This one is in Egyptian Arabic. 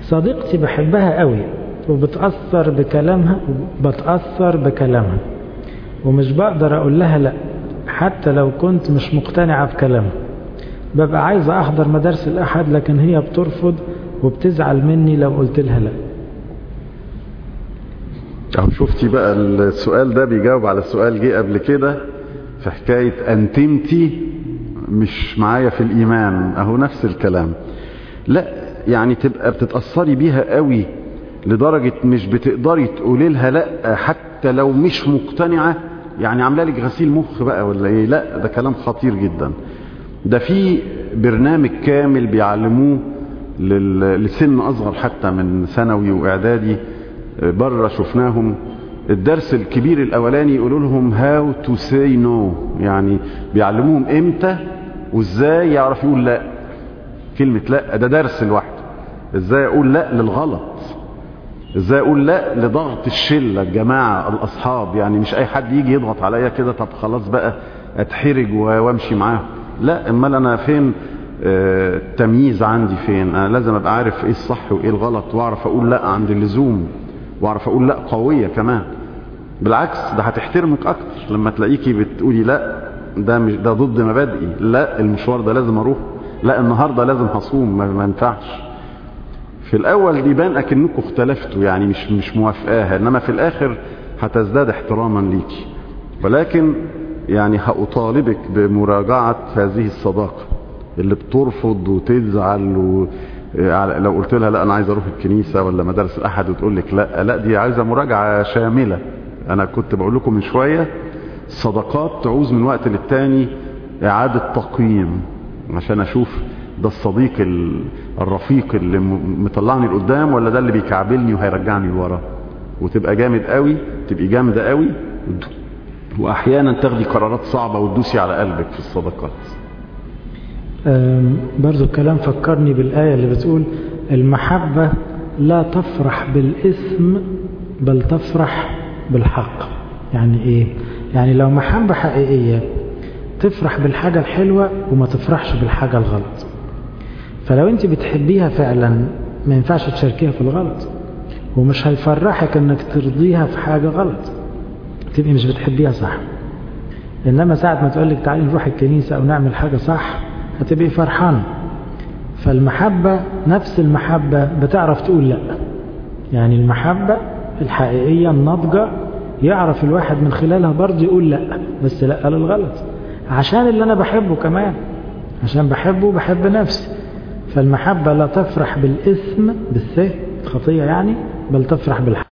صديقتي بحبها قوي وبتأثر بكلامها وبتأثر بكلامها ومش بقدر أقول لها لا حتى لو كنت مش مقتنعة بكلامها ببقى عايزة أحضر مدارس الأحد لكن هي بترفض وبتزعل مني لو قلت لها لا اهو شفتي بقى السؤال ده بيجاوب على سؤال جه قبل كده في حكاية انتمتي مش معايا في الايمان اهو نفس الكلام لا يعني تبقى بتتأثري بيها قوي لدرجة مش بتقدري تقولي لها لا حتى لو مش مقتنعة يعني عامله لك غسيل مخ بقى ولا ايه لا ده كلام خطير جدا ده في برنامج كامل بيعلموه لسن اصغر حتى من ثانوي واعدادي بره شفناهم الدرس الكبير الاولاني يقولوا لهم هاو تو سي نو يعني بيعلموهم امتى وازاي يعرف يقول لا كلمة لا ده درس لوحده ازاي اقول لا للغلط ازاي اقول لا لضغط الشلة الجماعة الاصحاب يعني مش اي حد يجي يضغط عليا كده طب خلاص بقى اتحرج وامشي معاه لا امال انا فين التمييز عندي فين انا لازم ابقى عارف ايه الصح وايه الغلط واعرف اقول لا عند اللزوم واعرف اقول لا قوية كمان بالعكس ده هتحترمك اكتر لما تلاقيكي بتقولي لا ده مش ده ضد مبادئي لا المشوار ده لازم اروح لا النهاردة لازم هصوم ما ينفعش في الاول يبان اكنكم اختلفتوا يعني مش مش موافقاها انما في الاخر هتزداد احتراما ليكي ولكن يعني هأطالبك بمراجعة هذه الصداقة اللي بترفض وتزعل و... لو قلت لها لا انا عايز اروح الكنيسة ولا مدارس الاحد وتقول لك لا لا دي عايزة مراجعة شاملة انا كنت بقول لكم من شوية الصداقات تعوز من وقت للتاني اعادة تقييم عشان اشوف ده الصديق الرفيق اللي مطلعني لقدام ولا ده اللي بيكعبلني وهيرجعني لورا وتبقى جامد قوي تبقي جامدة قوي واحيانا تاخدي قرارات صعبة وتدوسي على قلبك في الصداقات برضو الكلام فكرني بالآية اللي بتقول المحبة لا تفرح بالاسم بل تفرح بالحق يعني ايه يعني لو محبة حقيقية تفرح بالحاجة الحلوة وما تفرحش بالحاجة الغلط فلو انت بتحبيها فعلا ما ينفعش تشاركيها في الغلط ومش هيفرحك انك ترضيها في حاجة غلط تبقي مش بتحبيها صح انما ساعة ما تقولك تعالي نروح الكنيسة او نعمل حاجة صح هتبقي فرحانة فالمحبة نفس المحبة بتعرف تقول لا يعني المحبة الحقيقية الناضجة يعرف الواحد من خلالها برضه يقول لا بس لا للغلط عشان اللي انا بحبه كمان عشان بحبه بحب نفسي فالمحبة لا تفرح بالاسم بالسه خطية يعني بل تفرح بالحق